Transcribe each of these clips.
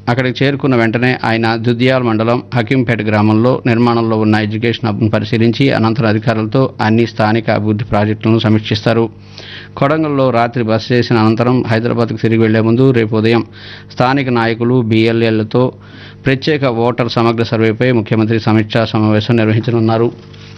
అక్కడికి చేరుకున్న వెంటనే ఆయన దుద్యాల్ మండలం హకీంపేట గ్రామంలో నిర్మాణంలో ఉన్న ఎడ్యుకేషన్ హబ్ను పరిశీలించి అనంతరం అధికారులతో అన్ని స్థానిక అభివృద్ధి ప్రాజెక్టులను సమీక్షిస్తారు కొడంగల్లో రాత్రి బస చేసిన అనంతరం హైదరాబాద్కు తిరిగి వెళ్లే ముందు రేపు ఉదయం స్థానిక నాయకులు బీఎల్ఏలతో ప్రత్యేక ఓటర్ సమగ్ర సర్వేపై ముఖ్యమంత్రి సమీక్షా సమావేశం నిర్వహించనున్నారు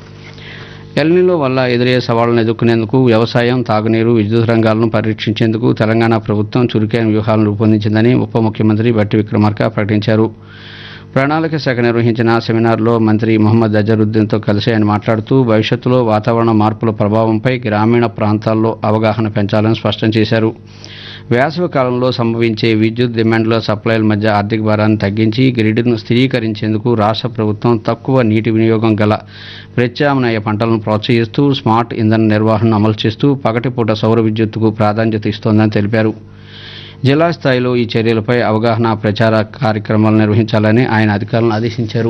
ఎల్నిలో వల్ల ఎదురయ్యే సవాళ్లను ఎదుర్కొనేందుకు వ్యవసాయం తాగునీరు విద్యుత్ రంగాలను పరీక్షించేందుకు తెలంగాణ ప్రభుత్వం చురుకైన వ్యూహాలను రూపొందించిందని ఉప ముఖ్యమంత్రి బట్టి విక్రమార్క ప్రకటించారు ప్రణాళిక శాఖ నిర్వహించిన సెమినార్లో మంత్రి మొహమ్మద్ అజరుద్దీన్తో కలిసి ఆయన మాట్లాడుతూ భవిష్యత్తులో వాతావరణ మార్పుల ప్రభావంపై గ్రామీణ ప్రాంతాల్లో అవగాహన పెంచాలని స్పష్టం చేశారు వేసవి కాలంలో సంభవించే విద్యుత్ డిమాండ్ల సప్లైల మధ్య ఆర్థిక భారాన్ని తగ్గించి గ్రిడ్ను స్థిరీకరించేందుకు రాష్ట్ర ప్రభుత్వం తక్కువ నీటి వినియోగం గల ప్రత్యామ్నాయ పంటలను ప్రోత్సహిస్తూ స్మార్ట్ ఇంధన నిర్వహణను అమలు చేస్తూ పగటిపూట సౌర విద్యుత్తుకు ప్రాధాన్యత ఇస్తోందని తెలిపారు జిల్లా స్థాయిలో ఈ చర్యలపై అవగాహన ప్రచార కార్యక్రమాలు నిర్వహించాలని ఆయన అధికారులను ఆదేశించారు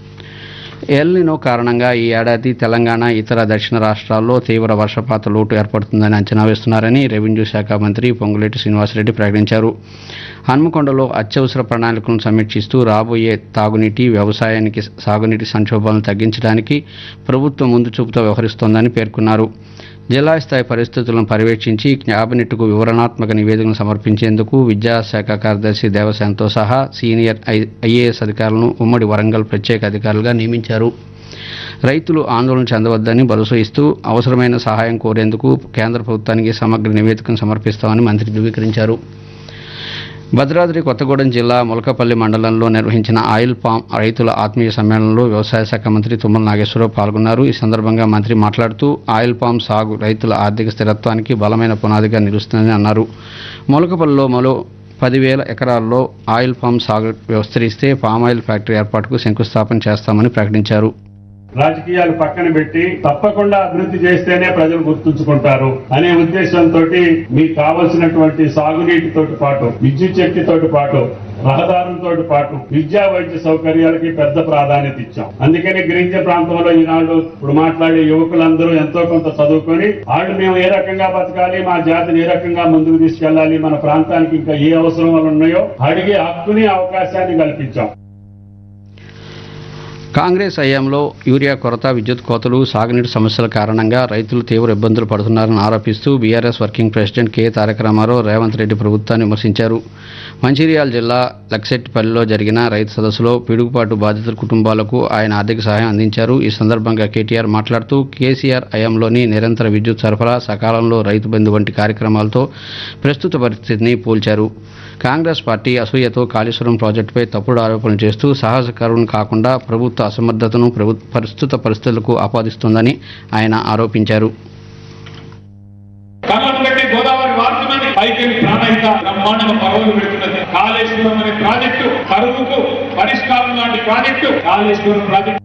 ఎల్నినో కారణంగా ఈ ఏడాది తెలంగాణ ఇతర దక్షిణ రాష్ట్రాల్లో తీవ్ర వర్షపాత లోటు ఏర్పడుతుందని అంచనా వేస్తున్నారని రెవెన్యూ శాఖ మంత్రి పొంగులేటి శ్రీనివాసరెడ్డి ప్రకటించారు హన్మకొండలో అత్యవసర ప్రణాళికలను సమీక్షిస్తూ రాబోయే తాగునీటి వ్యవసాయానికి సాగునీటి సంక్షోభాలను తగ్గించడానికి ప్రభుత్వం ముందు చూపుతో వ్యవహరిస్తోందని పేర్కొన్నారు జిల్లా స్థాయి పరిస్థితులను పర్యవేక్షించి క్యాబినెట్కు వివరణాత్మక నివేదికను సమర్పించేందుకు విద్యాశాఖ కార్యదర్శి దేవసేనతో సహా సీనియర్ ఐ ఐఏఎస్ అధికారులను ఉమ్మడి వరంగల్ ప్రత్యేక అధికారులుగా నియమించారు రైతులు ఆందోళన చెందవద్దని భరోసా ఇస్తూ అవసరమైన సహాయం కోరేందుకు కేంద్ర ప్రభుత్వానికి సమగ్ర నివేదికను సమర్పిస్తామని మంత్రి ధృవీకరించారు భద్రాద్రి కొత్తగూడెం జిల్లా ములకపల్లి మండలంలో నిర్వహించిన ఆయిల్ పామ్ రైతుల ఆత్మీయ సమ్మేళనంలో వ్యవసాయ శాఖ మంత్రి తుమ్మల నాగేశ్వరరావు పాల్గొన్నారు ఈ సందర్భంగా మంత్రి మాట్లాడుతూ ఆయిల్ పామ్ సాగు రైతుల ఆర్థిక స్థిరత్వానికి బలమైన పునాదిగా నిలుస్తుందని అన్నారు ములకపల్లిలో మరో పదివేల ఎకరాల్లో ఆయిల్ పామ్ సాగు విస్తరిస్తే పామాయిల్ ఫ్యాక్టరీ ఏర్పాటుకు శంకుస్థాపన చేస్తామని ప్రకటించారు రాజకీయాలు పక్కన పెట్టి తప్పకుండా అభివృద్ధి చేస్తేనే ప్రజలు గుర్తుంచుకుంటారు అనే ఉద్దేశంతో మీకు కావలసినటువంటి సాగునీటితో పాటు విద్యుత్ శక్తితో పాటు రహదారులతో పాటు విద్యా వైద్య సౌకర్యాలకి పెద్ద ప్రాధాన్యత ఇచ్చాం అందుకని గిరిజన ప్రాంతంలో ఈనాడు ఇప్పుడు మాట్లాడే యువకులందరూ ఎంతో కొంత చదువుకొని వాళ్ళు మేము ఏ రకంగా బతకాలి మా జాతిని ఏ రకంగా ముందుకు తీసుకెళ్లాలి మన ప్రాంతానికి ఇంకా ఏ అవసరాలు ఉన్నాయో అడిగే హక్కుని అవకాశాన్ని కల్పించాం కాంగ్రెస్ హయాంలో యూరియా కొరత విద్యుత్ కోతలు సాగునీటి సమస్యల కారణంగా రైతులు తీవ్ర ఇబ్బందులు పడుతున్నారని ఆరోపిస్తూ BRS working president K Taraka Ramarao Revanth Reddy ప్రభుత్వాన్ని విమర్శించారు మంచిర్యాల జిల్లా లక్సెట్పల్లిలో జరిగిన రైతు సదస్సులో పిడుగుపాటు బాధితుల కుటుంబాలకు ఆయన ఆర్థిక సహాయం అందించారు ఈ సందర్భంగా కేటీఆర్ మాట్లాడుతూ కేసీఆర్ హయాంలోని నిరంతర విద్యుత్ సరఫరా సకాలంలో రైతు బంధు వంటి కార్యక్రమాలతో ప్రస్తుత పరిస్థితిని పోల్చారు కాంగ్రెస్ పార్టీ అసూయతో కాళేశ్వరం ప్రాజెక్టుపై తప్పుడు ఆరోపణలు చేస్తూ సాహసకరం కాకుండా ప్రభుత్వ అసమర్థతను ప్రభు ప్రస్తుత పరిస్థితులకు ఆపాదిస్తోందని ఆయన ఆరోపించారు కమలు పెట్టి గోదావరి వార్తమని పైకి ప్రాణహిత బ్రహ్మాండంగా పర్వలు పెడుతున్నది కాళేశ్వరం అనే ప్రాజెక్టు కరువుకు పరిష్కారం లాంటి project Kaleshwaram project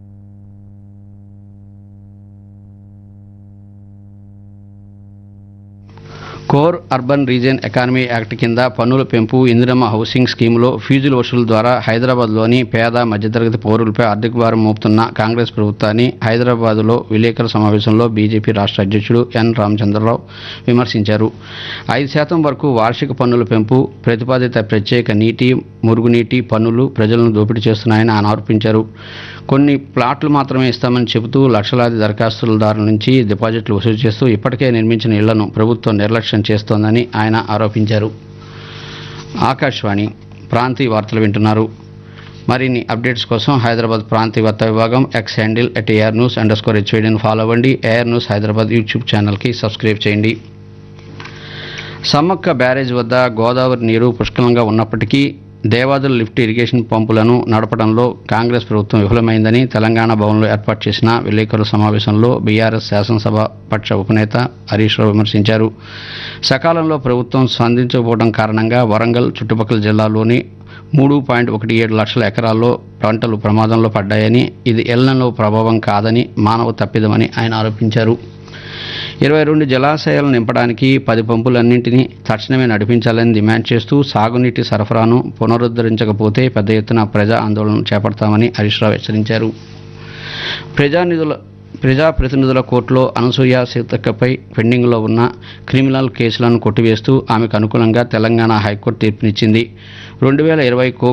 core urban region economy act కింద పన్నుల పెంపు ఇందిరమ్మ హౌసింగ్ స్కీమ్లో ఫీజుల వసూలు ద్వారా హైదరాబాద్లోని పేద మధ్యతరగతి పౌరులపై ఆర్థిక భారం మోపుతున్న కాంగ్రెస్ ప్రభుత్వాన్ని హైదరాబాద్లో విలేకరుల సమావేశంలో బీజేపీ రాష్ట్ర అధ్యక్షుడు ఎన్ రామచంద్రరావు విమర్శించారు ఐదు శాతం వరకు వార్షిక పన్నుల పెంపు ప్రతిపాదిత ప్రత్యేక నీటి మురుగునీటి పన్నులు ప్రజలను దోపిడీ చేస్తున్నాయని ఆయన ఆరోపించారు కొన్ని ప్లాట్లు మాత్రమే ఇస్తామని చెబుతూ లక్షలాది దరఖాస్తుదారుల నుంచి డిపాజిట్లు వసూలు చేస్తూ ఇప్పటికే నిర్మించిన ఇళ్లను ప్రభుత్వం నిర్లక్ష్యం చేస్తోందని ఆయన ఆరోపించారు ఆకాశవాణి ప్రాంతీయ వార్తలు వింటున్నారు మరిన్ని అప్డేట్స్ కోసం హైదరాబాద్ ప్రాంతీయ వార్తా విభాగం X handle at AIR news underscore హెచ్వైడీని ఫాలో అవ్వండి ఏఆర్ న్యూస్ హైదరాబాద్ యూట్యూబ్ ఛానల్కి సబ్స్క్రైబ్ చేయండి సమ్మక్క బ్యారేజ్ వద్ద గోదావరి నీరు పుష్కలంగా ఉన్నప్పటికీ దేవాదుల లిఫ్ట్ ఇరిగేషన్ పంపులను నడపడంలో కాంగ్రెస్ ప్రభుత్వం విఫలమైందని తెలంగాణ భవన్లో ఏర్పాటు చేసిన విలేకరుల సమావేశంలో బీఆర్ఎస్ శాసనసభ పక్ష ఉపనేత హరీష్ రావు విమర్శించారు సకాలంలో ప్రభుత్వం స్పందించకపోవడం కారణంగా వరంగల్ చుట్టుపక్కల జిల్లాలోని మూడు పాయింట్ ఒకటి ఏడు లక్షల ఎకరాల్లో పంటలు ప్రమాదంలో పడ్డాయని ఇది ఎల్లలో ప్రభావం కాదని మానవ తప్పిదమని ఆయన ఆరోపించారు ఇరవై రెండు జలాశయాలను నింపడానికి పది పంపులన్నింటినీ తక్షణమే నడిపించాలని డిమాండ్ చేస్తూ సాగునీటి సరఫరాను పునరుద్ధరించకపోతే పెద్ద ఎత్తున ప్రజా ఆందోళన చేపడతామని హరీష్ రావు హెచ్చరించారు ప్రజానిధుల ప్రజాప్రతినిధుల కోర్టులో అనసూయ సీతక్కపై పెండింగ్లో ఉన్న క్రిమినల్ కేసులను కొట్టివేస్తూ ఆమెకు అనుకూలంగా తెలంగాణ హైకోర్టు తీర్పునిచ్చింది రెండు వేల ఇరవై కో